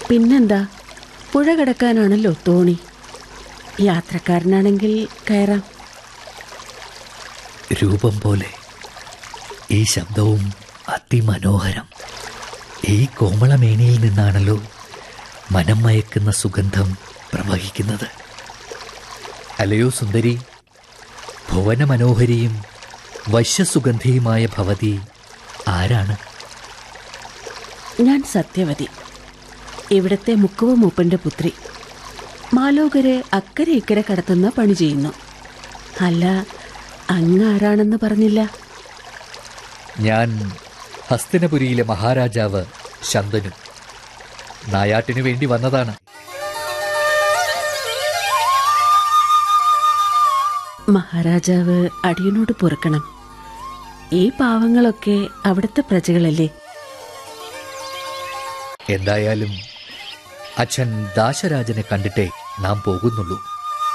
പിന്നെന്താ പുഴ കടക്കാനാണല്ലോ തോണി യാത്രക്കാരനാണെങ്കിൽ കയറാം രൂപം പോലെ ഈ ശബ്ദവും അതിമനോഹരം ഈ കോമളമേനിയിൽ നിന്നാണല്ലോ മനം മയക്കുന്ന സുഗന്ധം പ്രവഹിക്കുന്നത് അലയോ സുന്ദരി ഭുവന മനോഹരിയും വശ്യസുഗന്ധിയുമായ ഭവതി ആരാണ് ഞാൻ സത്യവതി ഇവിടത്തെ മുക്കുവ മൂപ്പന്റെ പുത്രി മാലോകരെ അക്കരെ ഇക്കരെ കടത്തുന്ന പണി ചെയ്യുന്നു അല്ല അങ്ങ് ആരാണെന്ന് പറഞ്ഞില്ല ഞാൻ ഹസ്തിനപുരിയിലെ മഹാരാജാവ് ശന്തനു നായാട്ടിനു വേണ്ടി വന്നതാണ് മഹാരാജാവ് അടിയനോട് പൊറുക്കണം ഈ പാവങ്ങളൊക്കെ അവിടുത്തെ പ്രജകളല്ലേ എന്തായാലും അച്ഛൻ ദാശരാജനെ കണ്ടിട്ടേ നാം പോകുന്നുള്ളൂ